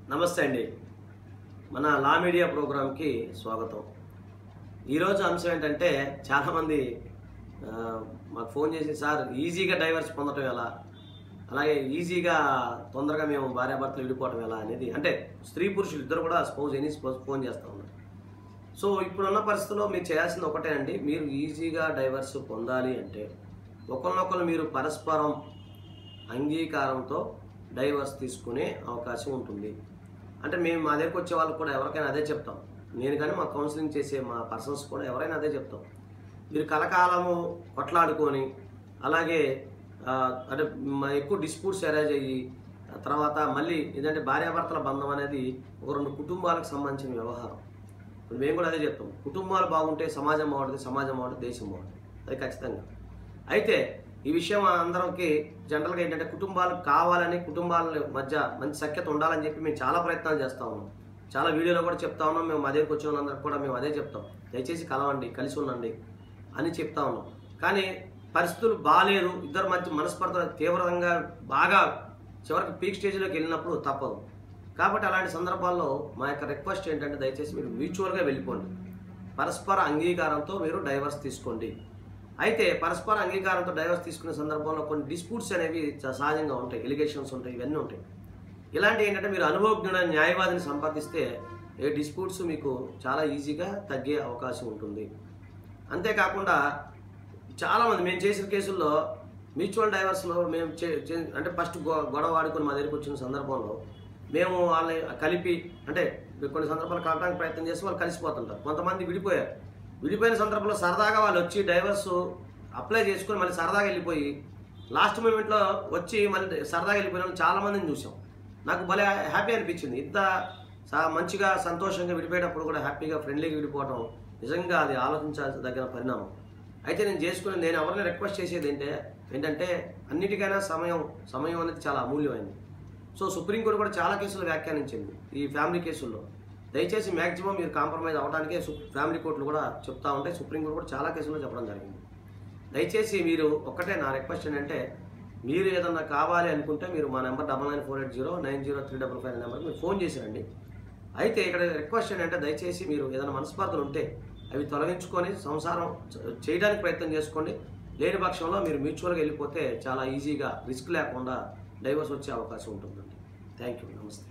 నమస్తే అండి మన లా మీడియా ప్రోగ్రాంకి స్వాగతం ఈరోజు అంశం ఏంటంటే చాలామంది ఆ, మాకు ఫోన్ చేసి సార్ ఈజీగా డైవర్స్ పొందటం ఎలా అలాగే ఈజీగా తొందరగా మేము భార్యాభర్తలు విడిపోవటం ఎలా అనేది అంటే స్త్రీ పురుషులు ఇద్దరు కూడా స్పౌజ్ ఎనీ స్పౌజ్ ఫోన్ చేస్తూ ఉన్నారు సో ఇప్పుడున్న పరిస్థితుల్లో మీరు చేయాల్సింది ఒకటే అండి మీరు ఈజీగా డైవర్స్ పొందాలి అంటే ఒకరినొకరు మీరు పరస్పరం అంగీకారంతో డైవర్స్ తీసుకునే అవకాశం ఉంటుంది అంటే మేము మా దగ్గరకు వచ్చే వాళ్ళకి కూడా ఎవరికైనా అదే చెప్తాం నేను కానీ మా కౌన్సిలింగ్ చేసే మా పర్సన్స్ కూడా ఎవరైనా అదే చెప్తాం మీరు కలకాలము కొట్లాడుకొని అలాగే ఆ, అంటే మా ఎక్కువ డిస్ప్యూట్స్ అరేంజ్ అయ్యి ఆ తర్వాత మళ్ళీ ఏంటంటే భార్యాభర్తల బంధం అనేది ఒక రెండు కుటుంబాలకు సంబంధించిన వ్యవహారం ఇప్పుడు మేము కూడా అదే చెప్తాం కుటుంబాలు బాగుంటే సమాజం బాగుంటుంది సమాజం బాగుంటుంది దేశం బాగుంటుంది అది ఖచ్చితంగా అయితే ఈ విషయం అందరికి జనరల్గా ఏంటంటే కుటుంబాలు కావాలని కుటుంబాల మధ్య మంచి సఖ్యత ఉండాలని చెప్పి మేము చాలా ప్రయత్నాలు చేస్తా ఉన్నాం చాలా వీడియోలో కూడా చెప్తా ఉన్నాం మేము మా దగ్గరికి వచ్చిన వాళ్ళందరికీ కూడా మేము అదే చెప్తాం దయచేసి కలవండి కలిసి ఉండండి అని చెప్తా ఉన్నాం కానీ పరిస్థితులు బాగాలేదు ఇద్దరు మధ్య మనస్పర్ధలు తీవ్రంగా బాగా చివరికి పీక్ స్టేజ్లోకి వెళ్ళినప్పుడు తప్పదు కాబట్టి అలాంటి సందర్భాల్లో మా యొక్క రిక్వెస్ట్ ఏంటంటే దయచేసి మీరు మ్యూచువల్గా వెళ్ళిపోండి పరస్పర అంగీకారంతో మీరు డైవర్స్ తీసుకోండి అయితే పరస్పర అంగీకారంతో డైవర్స్ తీసుకునే సందర్భంలో కొన్ని డిస్ప్యూట్స్ అనేవి చ- సహజంగా ఉంటాయి ఎలిగేషన్స్ ఉంటాయి ఇవన్నీ ఉంటాయి ఇలాంటి ఏంటంటే మీరు అనుభవజ్ఞుడ న్యాయవాదిని సంపాదిస్తే ఏ డిస్ప్యూట్స్ మీకు చాలా ఈజీగా తగ్గే అవకాశం ఉంటుంది అంతేకాకుండా చాలామంది మేము చేసిన కేసుల్లో మ్యూచువల్ డైవర్స్లో మేము చే- చే- అంటే ఫస్ట్ గొ- గొడవ ఆడుకొని మా దగ్గరికి వచ్చిన సందర్భంలో మేము వాళ్ళని కలిపి అంటే కొన్ని సందర్భాలు కలపడానికి ప్రయత్నం చేసి వాళ్ళు కలిసిపోతుంటారు కొంతమంది విడిపోయారు విడిపోయిన సందర్భంలో సరదాగా వాళ్ళు వచ్చి డైవర్స్ అప్లై చేసుకొని మళ్ళీ సరదాగా వెళ్ళిపోయి లాస్ట్ మూమెంట్లో వచ్చి మళ్ళీ సరదాగా వెళ్ళిపోయిన వాళ్ళు చాలా మందిని చూసాం నాకు భలే హ్యాపీ అనిపించింది ఇంత సా- మంచిగా సంతోషంగా విడిపోయేటప్పుడు కూడా హ్యాపీగా ఫ్రెండ్లీగా విడిపోవడం నిజంగా అది ఆలోచించాల్సిన పరిణామం అయితే నేను చేసుకుని నేను ఎవరిని రిక్వెస్ట్ చేసేది ఏంటంటే ఏంటంటే అన్నిటికైనా సమయం సమయం అనేది చాలా అమూల్యమైంది సో సుప్రీంకోర్టు కూడా చాలా కేసులు వ్యాఖ్యానించింది ఈ ఫ్యామిలీ కేసుల్లో దయచేసి మ్యాక్సిమం మీరు కాంప్రమైజ్ అవ్వడానికే సు- ఫ్యామిలీ కోర్టులు కూడా చెప్తా ఉంటాయి సుప్రీంకోర్టు కూడా చాలా కేసుల్లో చెప్పడం జరిగింది దయచేసి మీరు ఒక్కటే నా రిక్వెస్ట్ ఏంటంటే మీరు ఏదన్నా కావాలి అనుకుంటే మీరు మా number double nine four eight zero nine zero three double five నెంబర్కి మీరు ఫోన్ చేసిరండి అయితే ఇక్కడ రిక్వెస్ట్ ఏంటంటే దయచేసి మీరు ఏదైనా మనస్పర్ధలు ఉంటే అవి తొలగించుకొని సంసారం చ- చేయడానికి ప్రయత్నం చేసుకోండి లేని పక్షంలో మీరు మ్యూచువల్గా వెళ్ళిపోతే చాలా ఈజీగా రిస్క్ లేకుండా డైవర్స్ వచ్చే అవకాశం ఉంటుందండి థ్యాంక్ యూ నమస్తే